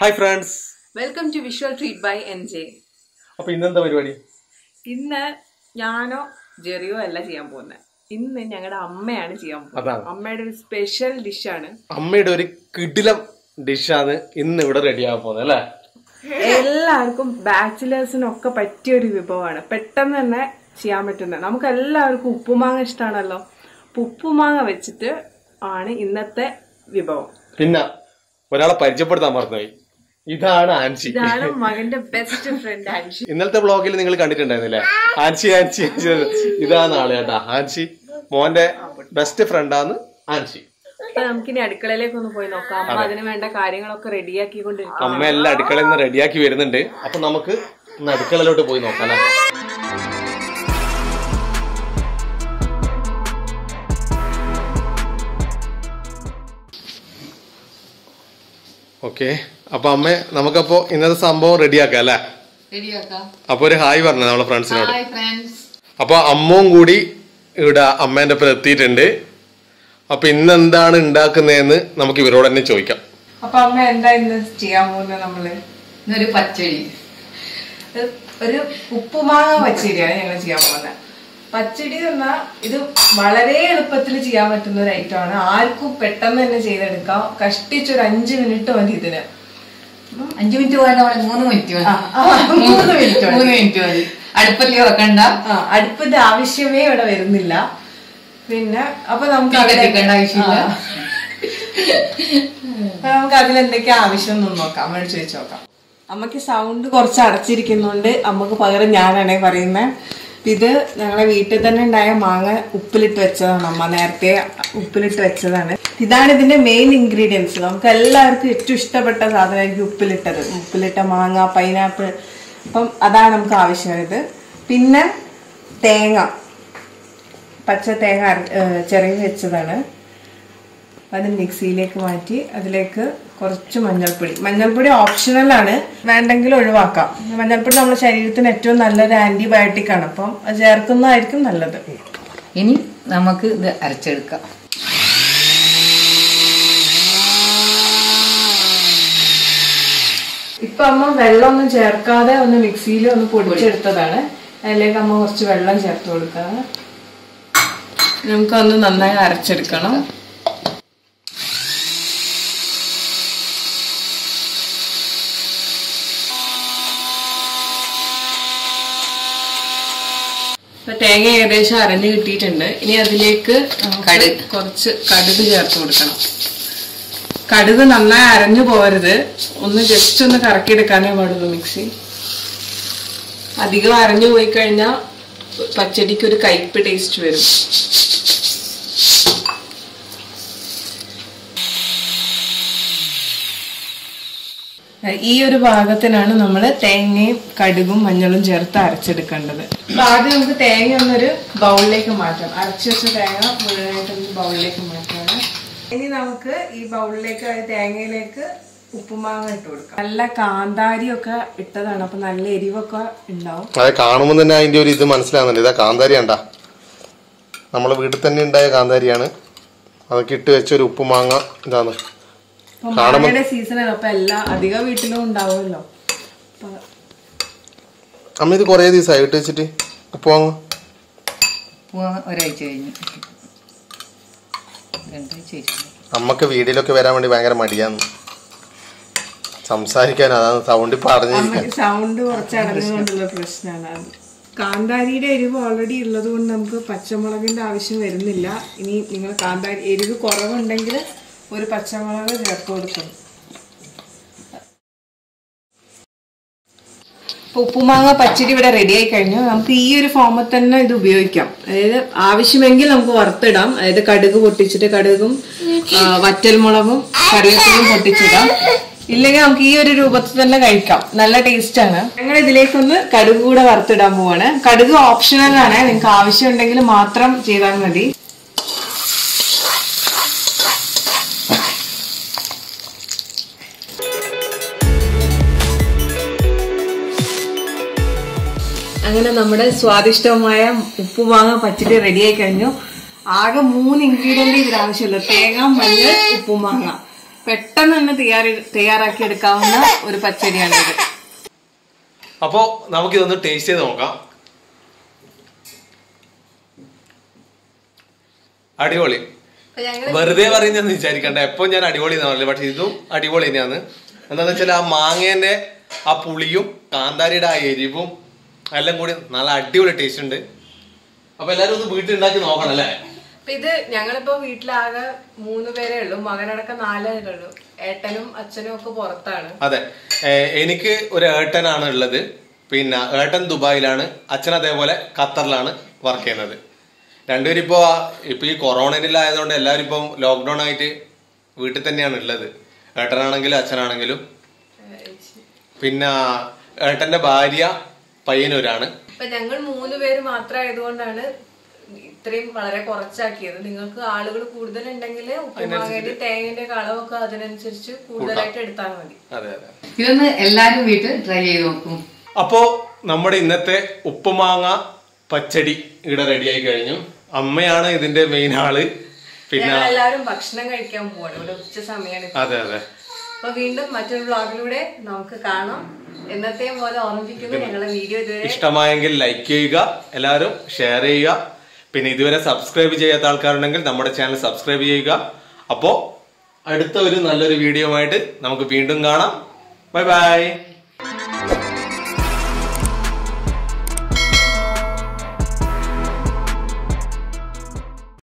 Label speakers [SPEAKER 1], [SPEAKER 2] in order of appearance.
[SPEAKER 1] Hi friends
[SPEAKER 2] welcome to visual treat by N J
[SPEAKER 1] അപ്പൊ ഇന്നെന്താ പരിപാടി
[SPEAKER 2] ഇന്ന് ഞാനോ ജെറിയോ അല്ല ചെയ്യാൻ പോകുന്നത് ഇന്ന് ഞങ്ങളുടെ അമ്മയാണ് ചെയ്യാൻ പോകുന്നത്
[SPEAKER 1] അതാണ്
[SPEAKER 2] അമ്മയുടെ ഒരു സ്പെഷ്യൽ ഡിഷാണ്
[SPEAKER 1] അമ്മയുടെ ഒരു കിടിലം ഡിഷാണ് ഇന്ന് ഇവിടെ റെഡി ആകാൻ പോകുന്നത് അല്ലേ
[SPEAKER 2] എല്ലാവർക്കും ബാച്ചിലേഴ്സിനൊക്കെ പറ്റിയ ഒരു വിഭവമാണ് പെട്ടെന്ന് തന്നെ ചെയ്യാൻ പറ്റുന്നത് നമുക്ക് എല്ലാവർക്കും ഉപ്പുമാങ്ങ ഇഷ്ടമാണല്ലോ അപ്പൊ ഉപ്പുമാങ്ങ വെച്ചിട്ട് ആണ് ഇന്നത്തെ വിഭവം
[SPEAKER 1] പിന്നെ ഒരാളെ പരിചയപ്പെടുത്താൻ മറന്നുപോയി ഇതാണ് ആൻസി
[SPEAKER 2] ഇതാണ് മകന്റെ ബെസ്റ്റ് ഫ്രണ്ട് ആൻഷി
[SPEAKER 1] ഇന്നലത്തെ വ്ളോഗിൽ നിങ്ങൾ കണ്ടിട്ടുണ്ടായിരുന്നില്ലേ ആൻസി ആൻസി ആൻസി എന്ന്. ഇതാണ് ആള് കേട്ടാ ആൻസി മോന്റെ ബെസ്റ്റ് ഫ്രണ്ടാണ് ആൻസി
[SPEAKER 2] അപ്പൊ നമുക്കിനി അടുക്കളയിലേക്ക് ഒന്ന് പോയി നോക്കാം അമ്മ അതിന് വേണ്ട കാര്യങ്ങളൊക്കെ റെഡിയാക്കിക്കൊണ്ടിരിക്കും
[SPEAKER 1] അമ്മ എല്ലാം അടുക്കളയിൽ നിന്ന് റെഡിയാക്കി വരുന്നുണ്ട് അപ്പൊ നമുക്ക് ഇന്ന് അടുക്കളയിലോട്ട് പോയി നോക്കാം അല്ലേ ഓക്കെ അപ്പൊ അമ്മ നമുക്കപ്പോ ഇന്നത്തെ സംഭവം റെഡിയാക്കാം അല്ലേ
[SPEAKER 3] റെഡിയാക്കാം
[SPEAKER 1] അപ്പൊ ഒരു ഹായ് പറഞ്ഞു നമ്മളെ ഫ്രണ്ട്സിനോട്
[SPEAKER 3] ഹായ് ഫ്രണ്ട്സ്
[SPEAKER 1] അപ്പൊ അമ്മവും കൂടി ഇവിടെ അമ്മേന്റെ ഒപ്പം എത്തിയിട്ടുണ്ട് അപ്പൊ ഇന്ന് എന്താണ് ഉണ്ടാക്കുന്നതെന്ന് നമുക്ക് ഇവരോട് തന്നെ ചോദിക്കാം
[SPEAKER 2] അപ്പൊ അമ്മ എന്താ ഇന്ന് ചെയ്യാൻ പോകുന്നത് നമ്മള്
[SPEAKER 3] ഇന്നൊരു പച്ചടി
[SPEAKER 2] ഇത് ഒരു ഉപ്പുമാങ്ങ പച്ചടിയാണ് ഞങ്ങൾ ചെയ്യാൻ പോകുന്നത് പച്ചടി എന്നാ ഇത് വളരെ എളുപ്പത്തിൽ ചെയ്യാൻ പറ്റുന്ന ഒരു ഐറ്റം ആണ് ആർക്കും പെട്ടെന്ന് തന്നെ ചെയ്തെടുക്കാം കഷ്ടിച്ച് ഒരു അഞ്ച് മിനിറ്റ് മതി ഇതിന്
[SPEAKER 3] അഞ്ചു മിനിറ്റ് പോയാൽ അവിടെ മൂന്ന് മിനിറ്റ് മതി
[SPEAKER 2] ആ, ആ, മൂന്ന് മിനിറ്റ് മതി.
[SPEAKER 3] മൂന്ന് മിനിറ്റ് മതി അടുപ്പല്ലേ വെക്കണ്ട
[SPEAKER 2] ആ അടുപ്പിന്റെ ആവശ്യമേ ഇവിടെ വരുന്നില്ല പിന്നെ അപ്പൊ നമുക്ക്
[SPEAKER 3] തീ
[SPEAKER 2] അതിലെ-
[SPEAKER 3] കത്തിക്കേണ്ട ആവശ്യമില്ല.
[SPEAKER 2] ആ. അപ്പൊ നമുക്ക് അതിലെന്തൊക്കെയാ ആവശ്യം എന്ന് നോക്കാം അമ്മയോട് ചോദിച്ചു നോക്കാം അമ്മക്ക് സൗണ്ട് കുറച്ച് അടച്ചിരിക്കുന്നോണ്ട് അമ്മക്ക് പകരം ഞാനാണേ പറയുന്നത് ഇത് ഞങ്ങളെ വീട്ടിൽ തന്നെ ഉണ്ടായ മാങ്ങ ഉപ്പിലിട്ട് വെച്ചതാണ് അമ്മ നേരത്തെ ഉപ്പിലിട്ട് വെച്ചതാണ് ഇതാണ് ഇതിന്റെ മെയിൻ ഇൻഗ്രീഡിയൻസ് നമുക്ക് എല്ലാവർക്കും ഏറ്റവും ഇഷ്ടപ്പെട്ട സാധനമായിരിക്കും ഉപ്പിലിട്ടത് ഉപ്പിലിട്ട മാങ്ങ പൈനാപ്പിൾ അപ്പം അതാണ് നമുക്ക് ആവശ്യമായത് പിന്നെ തേങ്ങ പച്ച തേങ്ങ അര- ഏഹ് ചിരകി വെച്ചതാണ് അത് മിക്സിയിലേക്ക് മാറ്റി അതിലേക്ക് കുറച്ച് മഞ്ഞൾപ്പൊടി മഞ്ഞൾപ്പൊടി ഓപ്ഷണൽ ആണ് വേണ്ടെങ്കിൽ ഒഴിവാക്കാം മഞ്ഞൾപ്പൊടി നമ്മുടെ ശരീരത്തിന് ഏറ്റവും നല്ലൊരു ആന്റിബയോട്ടിക് ആണ് അപ്പം അത് ചേർക്കുന്നതായിരിക്കും നല്ലത്
[SPEAKER 3] ഇനി നമുക്ക് ഇത് അരച്ചെടുക്കാം
[SPEAKER 2] ഇപ്പൊ അമ്മ വെള്ളമൊന്നും ചേർക്കാതെ ഒന്ന് മിക്സിയിൽ ഒന്ന് പൊടിച്ചെടുത്തതാണ് അതിലേക്ക് അമ്മ കുറച്ച് വെള്ളം ചേർത്ത് കൊടുക്കാണ് നമുക്കൊന്ന് നന്നായി അരച്ചെടുക്കണം ഇപ്പൊ തേങ്ങ ഏകദേശം അരഞ്ഞു കിട്ടിയിട്ടുണ്ട് ഇനി അതിലേക്ക് നമുക്ക്
[SPEAKER 3] കടുക്.
[SPEAKER 2] കുറച്ച് കടുക് ചേർത്ത് കൊടുക്കണം കടുക് നന്നായി അരഞ്ഞു പോകരുത് ഒന്ന് ജസ്റ്റ് ഒന്ന് കറക്കിയെടുക്കാനേ പാടുള്ളൂ മിക്സി അധികം അരഞ്ഞു പോയി കഴിഞ്ഞാൽ പച്ചടിക്ക് ഒരു കയ്പ് ടേസ്റ്റ് വരും ഈ ഒരു ഭാഗത്തിനാണ് നമ്മൾ തേങ്ങയും കടുകും മഞ്ഞളും ചേർത്ത് അരച്ചെടുക്കേണ്ടത് അപ്പൊ ആദ്യം നമുക്ക് തേങ്ങ ഒന്നൊരു ബൗളിലേക്ക് മാറ്റാം അരച്ചു വെച്ച തേങ്ങ മുഴുവനായിട്ട് ഒന്ന് ബൗളിലേക്ക് മാറ്റാണ് ഇനി നമുക്ക് ഈ ബൗളിലേക്ക് ആ തേങ്ങയിലേക്ക് ഉപ്പുമാങ്ങ ഇട്ട് കൊടുക്കാം നല്ല കാന്താരിയൊക്കെ ഇട്ടതാണ് അപ്പൊ നല്ല എരിവൊക്കെ ഉണ്ടാവും
[SPEAKER 1] അത് കാണുമ്പോൾ തന്നെ അതിന്റെ ഒരു ഇത് മനസ്സിലാകുന്നുണ്ട് ഇതാ കാന്താരി കണ്ട നമ്മളെ വീട്ടിൽ തന്നെ ഉണ്ടായ കാന്താരിയാണ് അതൊക്കെ ഇട്ട് വെച്ച ഒരു ഉപ്പുമാങ്ങ ഇതാണ്
[SPEAKER 2] അപ്പൊ മാങ്ങയുടെ സീസണാണ് അപ്പൊ എല്ലാ അധിക വീട്ടിലും ഉണ്ടാവുമല്ലോ അപ്പൊ
[SPEAKER 1] അമ്മ ഇത് കുറേ ദിവസമായി ഇട്ട് വെച്ചിട്ട് ഉപ്പുമാങ്ങ
[SPEAKER 3] പോവാൻ ഒരാഴ്ച കഴിഞ്ഞു രണ്ടാഴ്ച കഴിഞ്ഞു
[SPEAKER 1] അമ്മക്ക് വീട്ടിലൊക്കെ വരാൻ വേണ്ടി ഭയങ്കര മടിയാന്ന് സംസാരിക്കാൻ അതാണ് സൗണ്ടിൽ പറഞ്ഞിരിക്കാൻ
[SPEAKER 2] അമ്മയ്ക്ക് സൗണ്ട് കുറച്ച് അടഞ്ഞുകൊണ്ടുള്ള പ്രശ്നമാണ് അത് കാന്താരിയുടെ എരിവ് ഓൾറെഡി ഉള്ളത് കൊണ്ട് നമുക്ക് പച്ചമുളകിന്റെ ആവശ്യം വരുന്നില്ല ഇനി നിങ്ങൾ കാന്താരി എരിവ് കുറവുണ്ടെങ്കിൽ ഒരു പച്ചമുളക് ചേർത്ത് കൊടുക്കണം ഇപ്പൊ ഉപ്പുമാങ്ങ പച്ചടി ഇവിടെ റെഡി ആയി കഴിഞ്ഞു നമുക്ക് ഈ ഒരു ഫോമിൽ തന്നെ ഇത് ഉപയോഗിക്കാം അതായത് ആവശ്യമെങ്കിൽ നമുക്ക് വറുത്തിടാം അതായത് കടുക് പൊട്ടിച്ചിട്ട് കടുകും ആ, വറ്റൽമുളകും കറിവേപ്പിലും പൊട്ടിച്ചിടാം ഇല്ലെങ്കിൽ നമുക്ക് ഈ ഒരു രൂപത്തിൽ തന്നെ കഴിക്കാം നല്ല ടേസ്റ്റ് ആണ് ഞങ്ങൾ ഇതിലേക്കൊന്ന് കടുക് കൂടെ വറുത്തിടാൻ പോവാണ് കടുക് ഓപ്ഷണൽ ആണ് നിങ്ങൾക്ക് ആവശ്യമുണ്ടെങ്കിൽ മാത്രം ചെയ്താൽ മതി അങ്ങനെ നമ്മുടെ സ്വാദിഷ്ടമായ ഉപ്പുമാങ്ങ പച്ചടി റെഡിയായി കഴിഞ്ഞു ആകെ മൂന്ന് ഇൻഗ്രീഡിയന്റ് ഇതിന് ആവശ്യമുള്ളൂ തേങ്ങ മഞ്ഞൾ ഉപ്പുമാങ്ങ പെട്ടെന്ന് തന്നെ തയ്യാറി തയ്യാറാക്കി എടുക്കാവുന്ന ഒരു പച്ചടിയാണ് ഇത്
[SPEAKER 1] അപ്പോ നമുക്കിതൊന്ന് ടേസ്റ്റ് ചെയ്ത് നോക്കാം അടിപൊളി വെറുതെ പറയുന്നതെന്ന് വിചാരിക്കണ്ട എപ്പോ ഞാൻ അടിപൊളി എന്ന് പറഞ്ഞില്ല പക്ഷെ ഇതും അടിപൊളി തന്നെയാണ് എന്താന്ന് വെച്ചാൽ ആ മാങ്ങേന്റെ ആ പുളിയും കാന്താരിയുടെ ആ എരിവും എല്ലാം കൂടി നല്ല അടിപൊളി ടേസ്റ്റ് ഉണ്ട് അപ്പൊ എല്ലാരും ഒന്ന് വീട്ടിൽ ഉണ്ടാക്കി നോക്കണം അല്ലേ
[SPEAKER 2] അപ്പൊ ഇത് ഞങ്ങളിപ്പോ വീട്ടിലാകെ മൂന്ന് പേരേ ഉള്ളൂ മകനടക്കം നാലേ ഉള്ളൂ ഏട്ടനും അച്ഛനും ഒക്കെ പുറത്താണ്
[SPEAKER 1] അതെ ഏഹ് എനിക്ക് ഒരു ഏട്ടനാണ് ഉള്ളത് പിന്നെ ഏട്ടൻ ദുബായിലാണ് അച്ഛൻ അതേപോലെ ഖത്തറിലാണ് വർക്ക് ചെയ്യുന്നത് രണ്ടുപേരും ഇപ്പോ ഇപ്പൊ ഈ കൊറോണയിലായതുകൊണ്ട് എല്ലാവരും ഇപ്പം ലോക്ക്ഡൌൺ ആയിട്ട് വീട്ടിൽ തന്നെയാണ് ഉള്ളത് ഏട്ടനാണെങ്കിലും അച്ഛനാണെങ്കിലും പിന്നെ ഏട്ടന്റെ ഭാര്യ പയ്യനൂരാണ്
[SPEAKER 2] അപ്പൊ ഞങ്ങൾ മൂന്ന് പേര് മാത്രമായതുകൊണ്ടാണ് ഇത്രയും വളരെ കുറച്ചാക്കിയത് നിങ്ങൾക്ക് ആളുകൾ കൂടുതൽ ഉണ്ടെങ്കിൽ ഉപ്പുമാങ്ങയുടെ തേങ്ങന്റെ ഒക്കെ അളവൊക്കെ അതിനനുസരിച്ച് കൂടുതലായിട്ട് എടുത്താൽ മതി
[SPEAKER 1] അതെ അതെ
[SPEAKER 3] ഇതൊന്ന് എല്ലാരും വീട്ടിൽ ട്രൈ ചെയ്ത് നോക്കും
[SPEAKER 1] അപ്പോ നമ്മുടെ ഇന്നത്തെ ഉപ്പുമാങ്ങ പച്ചടി ഇവിടെ റെഡിയായി കഴിഞ്ഞു അമ്മയാണ് ഇതിന്റെ മെയിൻ ആള് പിന്നെ
[SPEAKER 2] ഞങ്ങൾ എല്ലാവരും ഭക്ഷണം കഴിക്കാൻ പോവാണ് ഇവിടെ ഉച്ച സമയമാണ് ഇപ്പൊ.
[SPEAKER 1] അതെ അതെ
[SPEAKER 2] അപ്പൊ വീണ്ടും മറ്റൊരു വ്ളോഗിലൂടെ നമുക്ക് കാണാം എന്നത്തെയും പോലെ ഓർമ്മിപ്പിക്കുന്നു ഞങ്ങളുടെ വീഡിയോ ഇതുവരെ
[SPEAKER 1] ഇഷ്ടമായെങ്കിൽ ലൈക്ക് ചെയ്യുക എല്ലാവരും ഷെയർ ചെയ്യുക പിന്നെ ഇതുവരെ സബ്സ്ക്രൈബ് ചെയ്യാത്ത ആൾക്കാരുണ്ടെങ്കിൽ നമ്മുടെ ചാനൽ സബ്സ്ക്രൈബ് ചെയ്യുക അപ്പോൾ അടുത്ത ഒരു നല്ലൊരു വീഡിയോ ആയിട്ട് നമുക്ക് വീണ്ടും കാണാം ബൈ ബൈ